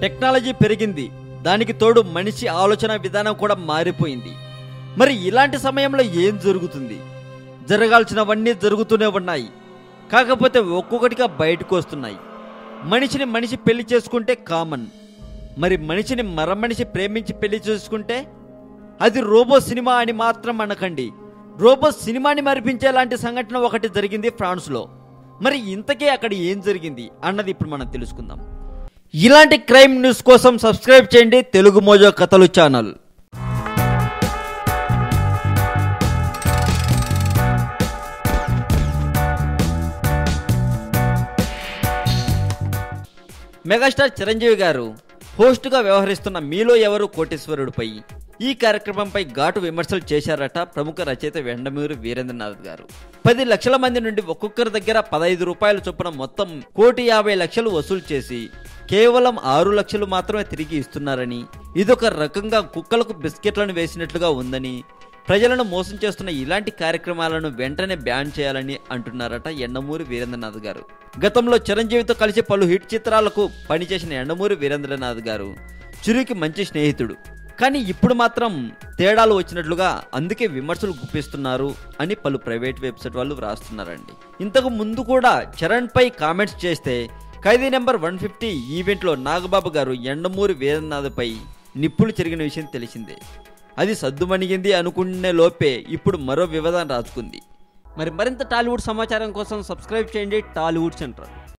technology పెరిగింది దానికి తోడు మనిషి ఆలోచన విధానం కూడా మారిపోయింది మరి ఇలాంటి సమయంలో ఏం జరుగుతుంది జరగాల్సినవన్నీ జరుగుతూనే ఉన్నాయి కాకపోతే ఒక్కొక్కటిగా బయటకు వస్తున్నాయి మనిషిని మనిషి పెళ్లి చేసుకుంటే కామన్ మరి మనిషిని మర మనిషి ప్రేమించి పెళ్లి చేసుకుంటే అది రోబో సినిమా అని మాత్రం అనకండి రోబో సినిమాని మరిపించేలాంటి సంఘటన ఒకటి జరిగింది ఫ్రాన్స్లో మరి ఇంతకే అక్కడ ఏం జరిగింది అన్నది ఇప్పుడు మనం తెలుసుకుందాం ఇలాంటి క్రైమ్ న్యూస్ కోసం సబ్స్క్రైబ్ చేయండి తెలుగు మోజో కథలు ఛానల్ మెగాస్టార్ చిరంజీవి గారు హోస్ట్గా వ్యవహరిస్తున్న మీలో ఎవరు కోటేశ్వరుడిపై ఈ కార్యక్రమంపై ఘాటు విమర్శలు చేశారట ప్రముఖ రచయిత వెండమూరి వీరేంద్రనాథ్ గారు పది లక్షల మంది నుండి ఒక్కొక్కరి దగ్గర పదహైదు రూపాయల చొప్పున మొత్తం కోటి యాభై లక్షలు వసూలు చేసి కేవలం ఆరు లక్షలు మాత్రమే తిరిగి ఇస్తున్నారని ఇదొక రకంగా కుక్కలకు బిస్కెట్లను వేసినట్లుగా ఉందని ప్రజలను మోసం చేస్తున్న ఇలాంటి కార్యక్రమాలను వెంటనే బ్యాన్ చేయాలని అంటున్నారట ఎండమూరి వీరేంద్రనాథ్ గారు గతంలో చిరంజీవితో కలిసి పలు హిట్ చిత్రాలకు పనిచేసిన ఎండమూరి వీరేంద్రనాథ్ గారు చిరుకి మంచి స్నేహితుడు కానీ ఇప్పుడు మాత్రం తేడాలు వచ్చినట్లుగా అందుకే విమర్శలు గుప్పిస్తున్నారు అని పలు ప్రైవేట్ వెబ్సైట్ వాళ్ళు వ్రాస్తున్నారండి ఇంతకు ముందు కూడా చరణ్ పై కామెంట్స్ చేస్తే ఖైదీ నెంబర్ వన్ ఫిఫ్టీ ఈవెంట్లో నాగబాబు గారు ఎండమూరి వీరనాథ్పై నిప్పులు చెరిగిన విషయం తెలిసిందే అది సద్దుమణిగింది అనుకునే లోపే ఇప్పుడు మరో వివాదం రాచుకుంది మరి మరింత టాలీవుడ్ సమాచారం కోసం సబ్స్క్రైబ్ చేయండి టాలీవుడ్ సెంటర్